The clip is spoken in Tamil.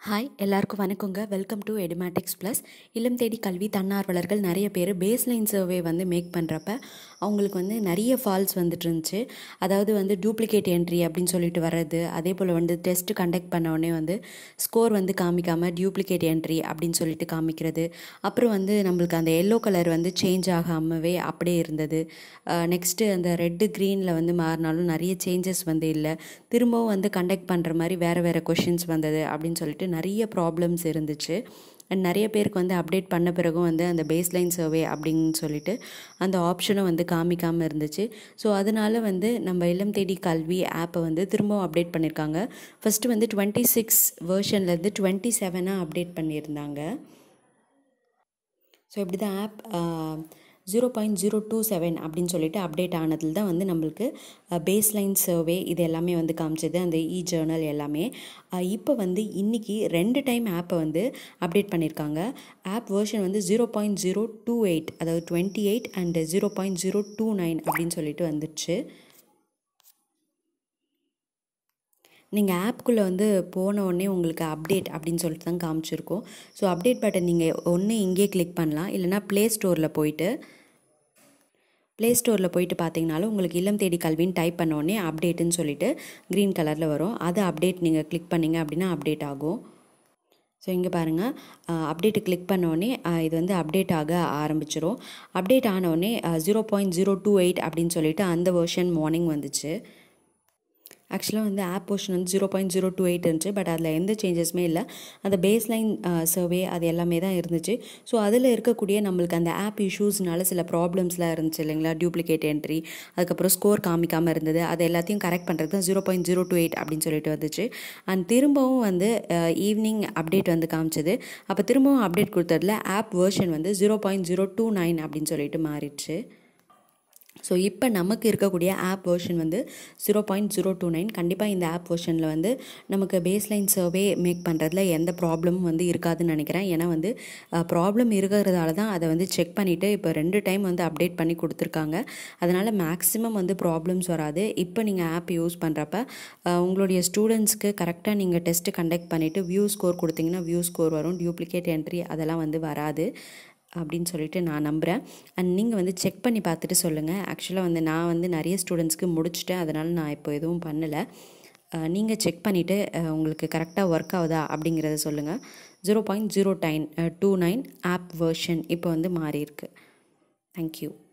ஹாய் எல்லாருக்கும் வணக்கங்க வெல்கம் டு எடுமேட்டிக்ஸ் ப்ளஸ் இல்லம் தேடி கல்வி தன்னார்வலர்கள் நிறைய பேர் பேஸ்லைன் சர்வே வந்து மேக் பண்ணுறப்ப அவங்களுக்கு வந்து நிறைய ஃபால்ஸ் வந்துட்டு இருந்துச்சு அதாவது வந்து டூப்ளிகேட் என்ட்ரி அப்படின்னு சொல்லிட்டு வர்றது அதே போல் வந்து டெஸ்ட் கண்டக்ட் பண்ண உடனே வந்து ஸ்கோர் வந்து காமிக்காமல் டியூப்ளிகேட் என்ட்ரி அப்படின்னு சொல்லிட்டு காமிக்கிறது அப்புறம் வந்து நம்மளுக்கு அந்த எல்லோ கலர் வந்து சேஞ்ச் ஆகாமவே அப்படியே இருந்தது நெக்ஸ்ட்டு அந்த ரெட்டு க்ரீனில் வந்து மாறினாலும் நிறைய சேஞ்சஸ் வந்து இல்லை திரும்பவும் வந்து கண்டக்ட் பண்ணுற மாதிரி வேறு வேறு கொஷின்ஸ் வந்தது அப்படின்னு சொல்லிட்டு நிறைய ப்ராப்ளம்ஸ் இருந்துச்சு அண்ட் நிறைய பேருக்கு வந்து அப்டேட் பண்ண பிறகும் வந்து அந்த பேஸ்லைன் சர்வே அப்படின்னு சொல்லிட்டு அந்த ஆப்ஷனும் வந்து காமிக்காமல் இருந்துச்சு ஸோ அதனால் வந்து நம்ம இல்லம் தேடி கல்வி ஆப்பை வந்து திரும்பவும் அப்டேட் பண்ணியிருக்காங்க ஃபஸ்ட்டு வந்து டுவெண்ட்டி சிக்ஸ் வேர்ஷன்லேருந்து டுவெண்ட்டி செவனாக அப்டேட் பண்ணியிருந்தாங்க ஸோ இப்படி தான் app zero point zero two seven அப்படின்னு சொல்லிட்டு அப்டேட் ஆனதில் தான் வந்து நம்மளுக்கு பேஸ்லைன் சர்வே இது எல்லாமே வந்து காமிச்சது அந்த இ ஜேர்னல் எல்லாமே இப்போ வந்து இன்றைக்கி ரெண்டு டைம் ஆப்பை வந்து அப்டேட் பண்ணியிருக்காங்க ஆப் வேர்ஷன் வந்து zero point zero two eight அதாவது twenty eight and zero point zero two nine அப்படின்னு சொல்லிட்டு வந்துடுச்சு நீங்கள் ஆப்குள்ளே வந்து போன உடனே உங்களுக்கு அப்டேட் அப்படின்னு சொல்லிட்டு தான் காமிச்சிருக்கோம் ஸோ அப்டேட் பட்டன் நீங்கள் ஒன்று இங்கே கிளிக் பண்ணலாம் இல்லைனா ப்ளே ஸ்டோரில் போயிட்டு ப்ளே ஸ்டோரில் போயிட்டு பார்த்தீங்கனாலும் உங்களுக்கு இல்லம் தேடி கல்வின்னு டைப் பண்ண உடனே அப்டேட்டுன்னு சொல்லிட்டு க்ரீன் கலரில் வரும் அது அப்டேட் நீங்கள் கிளிக் பண்ணிங்க அப்படின்னா அப்டேட் ஆகும் ஸோ இங்கே பாருங்கள் அப்டேட்டு கிளிக் பண்ணோடனே இது வந்து அப்டேட் ஆக ஆரம்பிச்சிரும் அப்டேட் ஆனோடனே zero point zero two eight அப்படின்னு சொல்லிட்டு அந்த வேர்ஷன் மார்னிங் வந்துச்சு ஆக்சுவலாக வந்து ஆப் போர்ஷன் வந்து zero point zero two eight இருந்துச்சு பட் அதில் எந்த சேஞ்சஸுமே இல்லை அந்த பேஸ்லைன் சர்வே அது எல்லாமே தான் இருந்துச்சு ஸோ அதில் இருக்கக்கூடிய நம்மளுக்கு அந்த ஆப் இஷ்யூஸ்னால சில ப்ராப்ளம்ஸ்லாம் இருந்துச்சு இல்லைங்களா டூப்ளிகேட் என்ட்ரி அதுக்கப்புறம் ஸ்கோர் காமிக்காமல் இருந்தது அது எல்லாத்தையும் கரெக்ட் பண்ணுறது தான் zero point zero two eight அப்படின்னு சொல்லிட்டு வந்துச்சு அண்ட் திரும்பவும் வந்து ஈவினிங் அப்டேட் வந்து காமிச்சது அப்போ திரும்பவும் அப்டேட் கொடுத்ததில் ஆப் வேர்ஷன் வந்து zero point zero two nine அப்படின்னு சொல்லிட்டு மாறிடுச்சு ஸோ இப்போ நமக்கு இருக்கக்கூடிய ஆப் வேர்ஷன் வந்து zero point zero two nine கண்டிப்பாக இந்த ஆப் வேர்ஷனில் வந்து நமக்கு பேஸ்லைன் சர்வே மேக் பண்ணுறதுல எந்த ப்ராப்ளமும் வந்து இருக்காதுன்னு நினைக்கிறேன் ஏன்னா வந்து ப்ராப்ளம் இருக்கிறதால தான் அதை வந்து செக் பண்ணிவிட்டு இப்போ ரெண்டு டைம் வந்து அப்டேட் பண்ணி கொடுத்துருக்காங்க அதனால் மேக்ஸிமம் வந்து ப்ராப்ளம்ஸ் வராது இப்போ நீங்கள் ஆப் யூஸ் பண்ணுறப்ப உங்களுடைய ஸ்டூடெண்ட்ஸ்க்கு கரெக்டாக நீங்கள் டெஸ்ட்டு கண்டக்ட் பண்ணிவிட்டு வியூ ஸ்கோர் கொடுத்தீங்கன்னா வியூ ஸ்கோர் வரும் டியூப்ளிகேட் என்ட்ரி அதெல்லாம் வந்து வராது அப்படின்னு சொல்லிட்டு நான் நம்புகிறேன் அண்ட் நீங்கள் வந்து செக் பண்ணி பார்த்துட்டு சொல்லுங்கள் ஆக்சுவலாக வந்து நான் வந்து நிறைய ஸ்டூடெண்ட்ஸ்க்கு முடிச்சிட்டேன் அதனால் நான் இப்போ எதுவும் பண்ணலை நீங்கள் செக் பண்ணிவிட்டு உங்களுக்கு கரெக்டாக ஒர்க் ஆகுதா அப்படிங்கிறத சொல்லுங்கள் zero point zero nine two nine app version இப்போ வந்து மாறி இருக்கு தேங்க்யூ